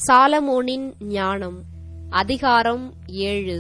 சாலமோனின் ஞானம் அதிகாரம் ஏழு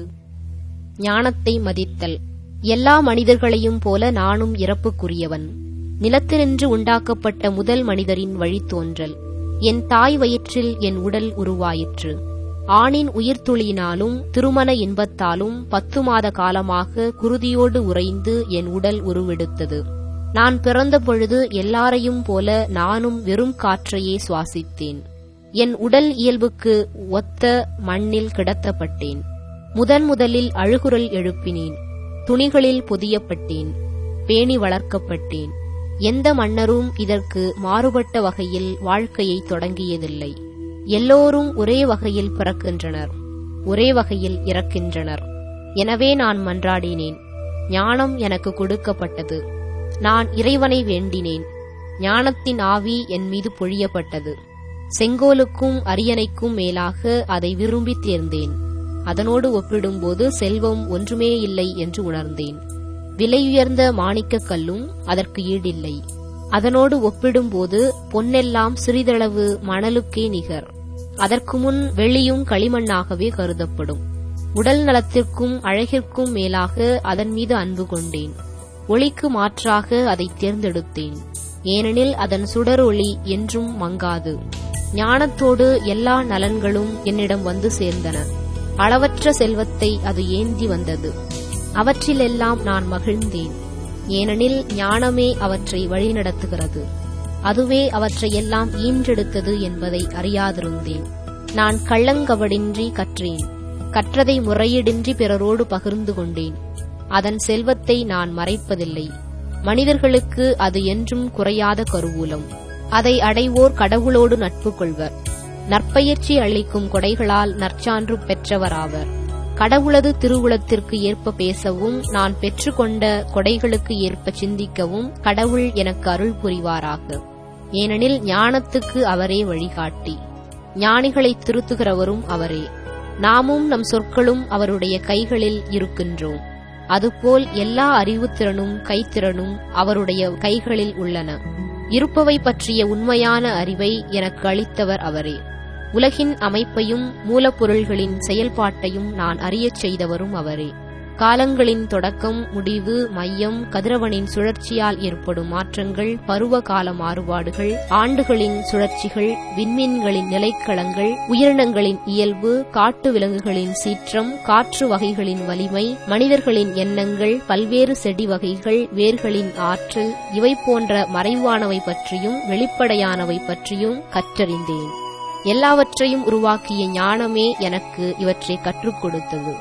ஞானத்தை மதித்தல் எல்லா மனிதர்களையும் போல நானும் இறப்புக்குரியவன் நிலத்தினின்று உண்டாக்கப்பட்ட முதல் மனிதரின் வழித்தோன்றல் என் தாய் வயிற்றில் என் உடல் உருவாயிற்று ஆணின் உயிர்த்துளியினாலும் திருமண இன்பத்தாலும் பத்து மாத காலமாக குருதியோடு உறைந்து என் உடல் உருவெடுத்தது நான் பிறந்த பொழுது எல்லாரையும் போல நானும் வெறும் காற்றையே சுவாசித்தேன் என் உடல் இயல்புக்கு ஒத்த மண்ணில் கிடத்தப்பட்டேன் முதன் முதலில் அழுகுரல் எழுப்பினேன் துணிகளில் பொதியப்பட்டேன் பேணி வளர்க்கப்பட்டேன் எந்த மன்னரும் இதற்கு மாறுபட்ட வகையில் வாழ்க்கையை தொடங்கியதில்லை எல்லோரும் ஒரே வகையில் பிறக்கின்றனர் ஒரே வகையில் இறக்கின்றனர் எனவே நான் மன்றாடினேன் ஞானம் எனக்கு கொடுக்கப்பட்டது நான் இறைவனை வேண்டினேன் ஞானத்தின் ஆவி என் மீது பொழியப்பட்டது செங்கோலுக்கும் அரியணைக்கும் மேலாக அதை விரும்பி தேர்ந்தேன் அதனோடு ஒப்பிடும்போது செல்வம் ஒன்றுமே இல்லை என்று உணர்ந்தேன் விலையுயர்ந்த மாணிக்கக் கல்லும் அதற்கு ஈடில்லை அதனோடு ஒப்பிடும்போது பொன்னெல்லாம் சிறிதளவு மணலுக்கே நிகர் அதற்கு முன் வெளியும் களிமண்ணாகவே கருதப்படும் உடல் நலத்திற்கும் அழகிற்கும் மேலாக அதன் மீது அன்பு கொண்டேன் ஒளிக்கு மாற்றாக அதை தேர்ந்தெடுத்தேன் ஏனெனில் அதன் சுடரொளி என்றும் மங்காது ஞானத்தோடு எல்லா நலன்களும் என்னிடம் வந்து சேர்ந்தன அளவற்ற செல்வத்தை அது ஏந்தி வந்தது அவற்றிலெல்லாம் நான் மகிழ்ந்தேன் ஏனெனில் ஞானமே அவற்றை வழிநடத்துகிறது அதுவே அவற்றையெல்லாம் ஈன்றெடுத்தது என்பதை அறியாதிருந்தேன் நான் கள்ளங்கவடின்றி கற்றேன் கற்றதை முறையீடின்றி பிறரோடு பகிர்ந்து கொண்டேன் அதன் செல்வத்தை நான் மறைப்பதில்லை மனிதர்களுக்கு அது என்றும் குறையாத கருவூலம் அதை அடைவோர் கடவுளோடு நட்பு கொள்வர் நற்பயிற்சி அளிக்கும் கொடைகளால் நற்சான்று பெற்றவராவர் கடவுளது திருவுளத்திற்கு ஏற்ப பேசவும் நான் பெற்றுக்கொண்ட கொடைகளுக்கு ஏற்ப சிந்திக்கவும் கடவுள் எனக்கு அருள் புரிவாராக ஏனெனில் ஞானத்துக்கு அவரே வழிகாட்டி ஞானிகளை திருத்துகிறவரும் அவரே நாமும் நம் சொற்களும் அவருடைய கைகளில் இருக்கின்றோம் அதுபோல் எல்லா அறிவுத்திறனும் கைத்திறனும் அவருடைய கைகளில் உள்ளன இருப்பவை பற்றிய உண்மையான அறிவை எனக்கு அளித்தவர் அவரே உலகின் அமைப்பையும் மூலப்பொருள்களின் செயல்பாட்டையும் நான் அறியச் செய்தவரும் அவரே காலங்களின் தொடக்கம் முடிவு மையம் கதிரவனின் சுழற்சியால் ஏற்படும் மாற்றங்கள் பருவ கால மாறுபாடுகள் ஆண்டுகளின் சுழற்சிகள் விண்மீன்களின் நிலைக்களங்கள் உயிரினங்களின் இயல்பு காட்டு விலங்குகளின் சீற்றம் காற்று வகைகளின் வலிமை மனிதர்களின் எண்ணங்கள் பல்வேறு செடி வகைகள் வேர்களின் ஆற்றல் இவை போன்ற மறைவானவை பற்றியும் வெளிப்படையானவை பற்றியும் கற்றறிந்தேன் எல்லாவற்றையும் உருவாக்கிய ஞானமே எனக்கு இவற்றை கற்றுக் கொடுத்தது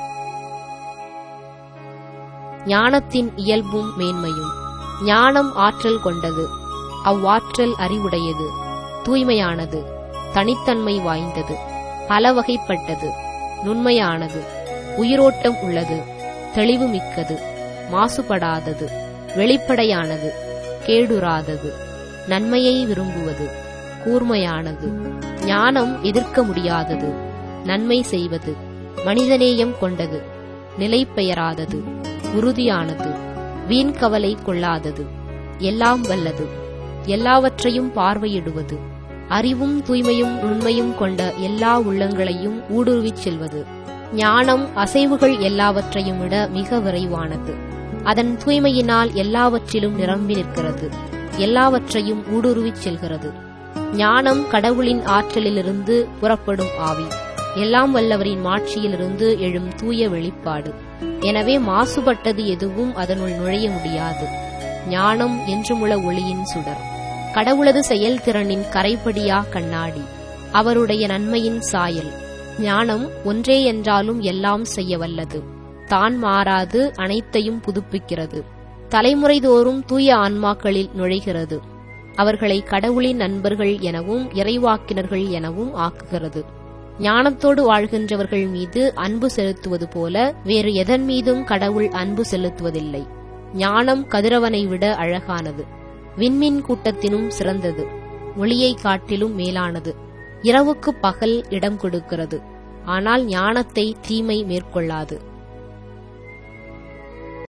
ஞானத்தின் இயல்பும் மேன்மையும் ஞானம் ஆற்றல் கொண்டது அவ்வாற்றல் அறிவுடையது தூய்மையானது தனித்தன்மை வாய்ந்தது பலவகைப்பட்டது நுண்மையானது உயிரோட்டம் உள்ளது தெளிவு மிக்கது மாசுபடாதது வெளிப்படையானது கேடுறாதது நன்மையை விரும்புவது கூர்மையானது ஞானம் எதிர்க்க முடியாதது நன்மை செய்வது மனிதநேயம் கொண்டது நிலை பெயராதது உறுதியானது வீண் கவலை கொள்ளாதது எல்லாம் வல்லது எல்லாவற்றையும் பார்வையிடுவது அறிவும் தூய்மையும் உண்மையும் கொண்ட எல்லா உள்ளங்களையும் ஊடுருவிச் செல்வது ஞானம் அசைவுகள் எல்லாவற்றையும் விட மிக விரைவானது அதன் தூய்மையினால் எல்லாவற்றிலும் நிரம்பி நிற்கிறது எல்லாவற்றையும் ஊடுருவிச் செல்கிறது ஞானம் கடவுளின் ஆற்றலிலிருந்து புறப்படும் ஆவி எல்லாம் வல்லவரின் மாட்சியிலிருந்து எழும் தூய வெளிப்பாடு எனவே மாசுபட்டது எதுவும் அதனுள் நுழைய முடியாது ஞானம் என்றுமுள்ள ஒளியின் சுடர் கடவுளது செயல்திறனின் கரைப்படியா கண்ணாடி அவருடைய நன்மையின் சாயல் ஞானம் ஒன்றே என்றாலும் எல்லாம் செய்ய வல்லது தான் மாறாது அனைத்தையும் புதுப்பிக்கிறது தலைமுறை தோறும் தூய ஆன்மாக்களில் நுழைகிறது அவர்களை கடவுளின் நண்பர்கள் எனவும் இறைவாக்கினர்கள் எனவும் ஆக்குகிறது ஞானத்தோடு வாழ்கின்றவர்கள் மீது அன்பு செலுத்துவது போல வேறு எதன் மீதும் கடவுள் அன்பு செலுத்துவதில்லை ஞானம் கதிரவனை விட அழகானது விண்மீன் கூட்டத்தினும் சிறந்தது ஒளியை காட்டிலும் மேலானது இரவுக்கு பகல் இடம் கொடுக்கிறது ஆனால் ஞானத்தை தீமை மேற்கொள்ளாது